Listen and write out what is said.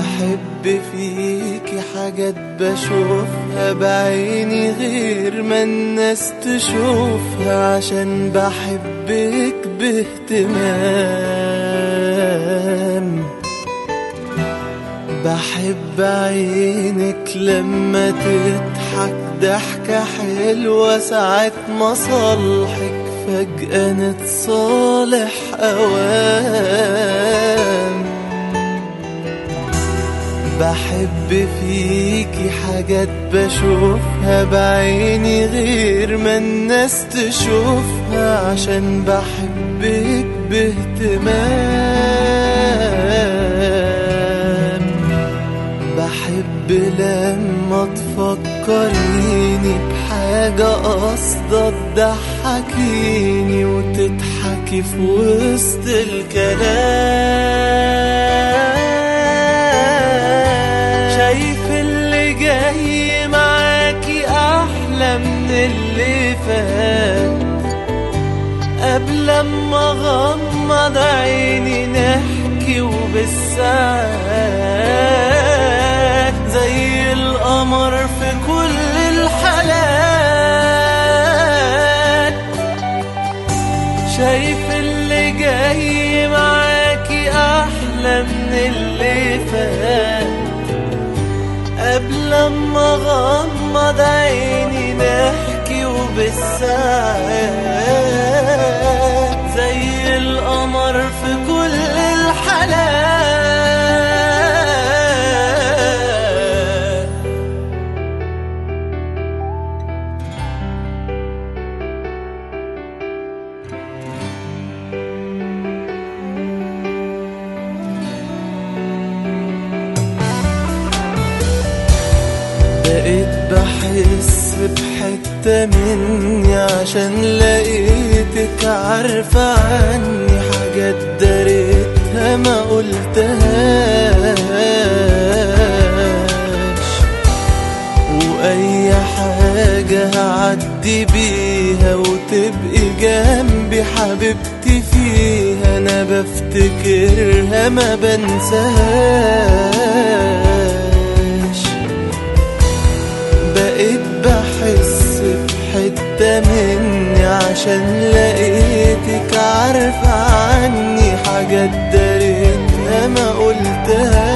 بحب فيكي حاجات بشوفها بعيني غير ما الناس تشوفها عشان بحبك باهتمام بحب عينك لما تضحك ضحكة حلوة ساعة مصالحك فجأة نتصالح أوام بحب فيكي حاجات بشوفها بعيني غير ما الناس تشوفها عشان بحبك باهتمام بحب لما تفكريني بحاجة قصدة تضحكيني وتضحكي في وسط الكلام شايف اللي جاي معاكي أحلى من اللي فات قبل ما اغمض عيني نحكي وبالساعات زي القمر في كل الحالات شايف اللي جاي معاكي احلى من اللي فات قبل ما اغمض عيني نحكي وبالساعات زي القمر في كل الحالات بقيت بحس بحتة مني عشان لقيتك عارفة عني حاجات داريتها ما قلتهاش وأي حاجة هعدي بيها وتبقي جنبي حبيبتي فيها أنا بفتكرها ما بنساهاش بقيت بحس بحتة مني عشان لقيتك عارفة عني حاجات داريتها ما قلتهاش